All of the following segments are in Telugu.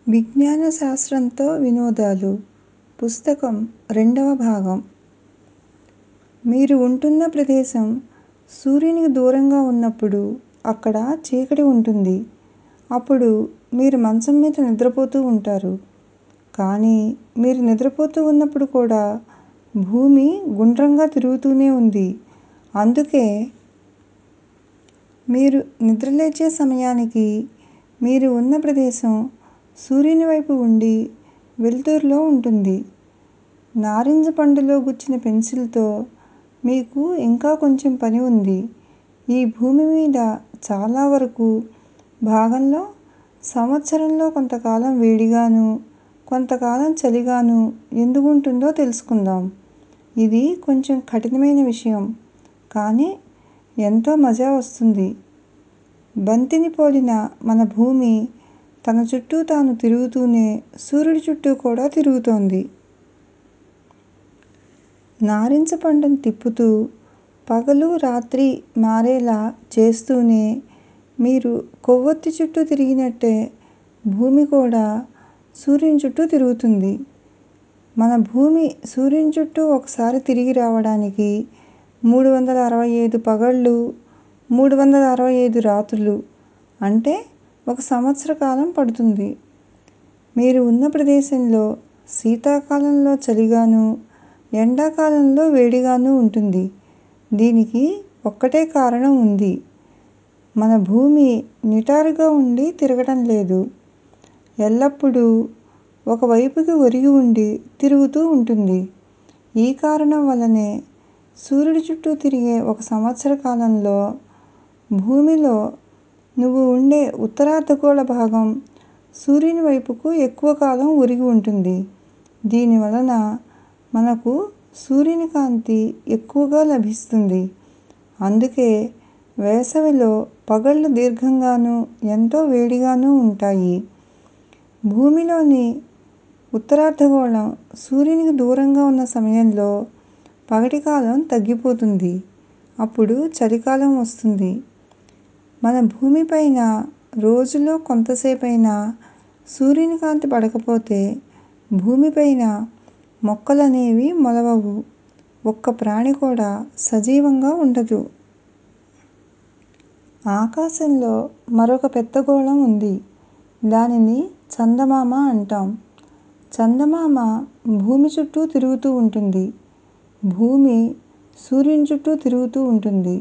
విజ్ఞాన శాస్త్రంతో వినోదాలు పుస్తకం రెండవ భాగం మీరు ఉంటున్న ప్రదేశం సూర్యునికి దూరంగా ఉన్నప్పుడు అక్కడ చీకటి ఉంటుంది అప్పుడు మీరు మంచం మీద నిద్రపోతూ ఉంటారు కానీ మీరు నిద్రపోతూ ఉన్నప్పుడు కూడా భూమి గుండ్రంగా తిరుగుతూనే ఉంది అందుకే మీరు నిద్రలేచే సమయానికి మీరు ఉన్న ప్రదేశం సూర్యుని వైపు ఉండి వెలుతురులో ఉంటుంది నారింజ పండులో గుచ్చిన పెన్సిల్తో మీకు ఇంకా కొంచెం పని ఉంది ఈ భూమి మీద చాలా వరకు భాగంలో సంవత్సరంలో కొంతకాలం వేడిగానూ కొంతకాలం చలిగానూ ఎందుకుంటుందో తెలుసుకుందాం ఇది కొంచెం కఠినమైన విషయం కానీ ఎంతో మజా వస్తుంది బంతిని పోలిన మన భూమి తన చుట్టూ తాను తిరుగుతూనే సూర్యుడి చుట్టూ కూడా తిరుగుతోంది నారింజ పండును తిప్పుతూ పగలు రాత్రి మారేలా చేస్తూనే మీరు కొవ్వొత్తి చుట్టూ తిరిగినట్టే భూమి కూడా సూర్యుని చుట్టూ తిరుగుతుంది మన భూమి సూర్యుని చుట్టూ ఒకసారి తిరిగి రావడానికి మూడు వందల అరవై ఐదు పగళ్ళు మూడు వందల అరవై ఐదు రాత్రులు అంటే ఒక సంవత్సర కాలం పడుతుంది మీరు ఉన్న ప్రదేశంలో శీతాకాలంలో చలిగానూ ఎండాకాలంలో వేడిగానూ ఉంటుంది దీనికి ఒక్కటే కారణం ఉంది మన భూమి నిటారుగా ఉండి తిరగడం లేదు ఎల్లప్పుడూ ఒక వైపుకి ఒరిగి ఉండి తిరుగుతూ ఉంటుంది ఈ కారణం వల్లనే సూర్యుడి చుట్టూ తిరిగే ఒక సంవత్సర కాలంలో భూమిలో నువ్వు ఉండే ఉత్తరార్ధగోళ భాగం సూర్యుని వైపుకు ఎక్కువ కాలం ఒరిగి ఉంటుంది దీని వలన మనకు సూర్యుని కాంతి ఎక్కువగా లభిస్తుంది అందుకే వేసవిలో పగళ్ళు దీర్ఘంగానూ ఎంతో వేడిగానూ ఉంటాయి భూమిలోని ఉత్తరార్ధగోళం సూర్యునికి దూరంగా ఉన్న సమయంలో పగటి కాలం తగ్గిపోతుంది అప్పుడు చలికాలం వస్తుంది మన భూమి పైన రోజులో కొంతసేపైనా సూర్యుని కాంతి పడకపోతే భూమిపైన మొక్కలనేవి మొలవవు ఒక్క ప్రాణి కూడా సజీవంగా ఉండదు ఆకాశంలో మరొక పెద్ద గోళం ఉంది దానిని చందమామ అంటాం చందమామ భూమి చుట్టూ తిరుగుతూ ఉంటుంది భూమి సూర్యుని చుట్టూ తిరుగుతూ ఉంటుంది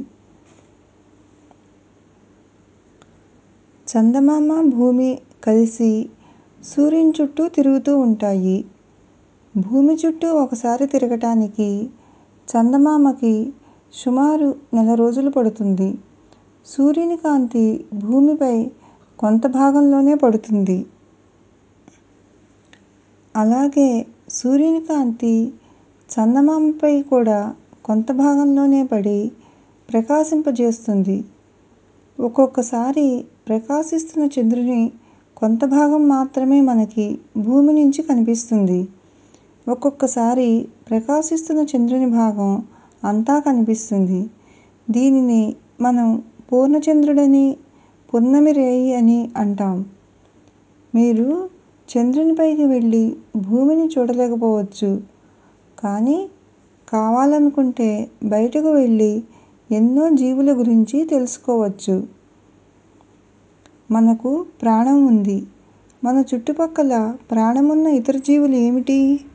చందమామ భూమి కలిసి సూర్యుని చుట్టూ తిరుగుతూ ఉంటాయి భూమి చుట్టూ ఒకసారి తిరగటానికి చందమామకి సుమారు నెల రోజులు పడుతుంది సూర్యుని కాంతి భూమిపై కొంత భాగంలోనే పడుతుంది అలాగే సూర్యుని కాంతి చందమామపై కూడా కొంత భాగంలోనే పడి ప్రకాశింపజేస్తుంది ఒక్కొక్కసారి ప్రకాశిస్తున్న చంద్రుని కొంత భాగం మాత్రమే మనకి భూమి నుంచి కనిపిస్తుంది ఒక్కొక్కసారి ప్రకాశిస్తున్న చంద్రుని భాగం అంతా కనిపిస్తుంది దీనిని మనం పూర్ణచంద్రుడని పున్నమి రేయి అని అంటాం మీరు చంద్రునిపైకి వెళ్ళి భూమిని చూడలేకపోవచ్చు కానీ కావాలనుకుంటే బయటకు వెళ్ళి ఎన్నో జీవుల గురించి తెలుసుకోవచ్చు మనకు ప్రాణం ఉంది మన చుట్టుపక్కల ప్రాణమున్న ఇతర జీవులు ఏమిటి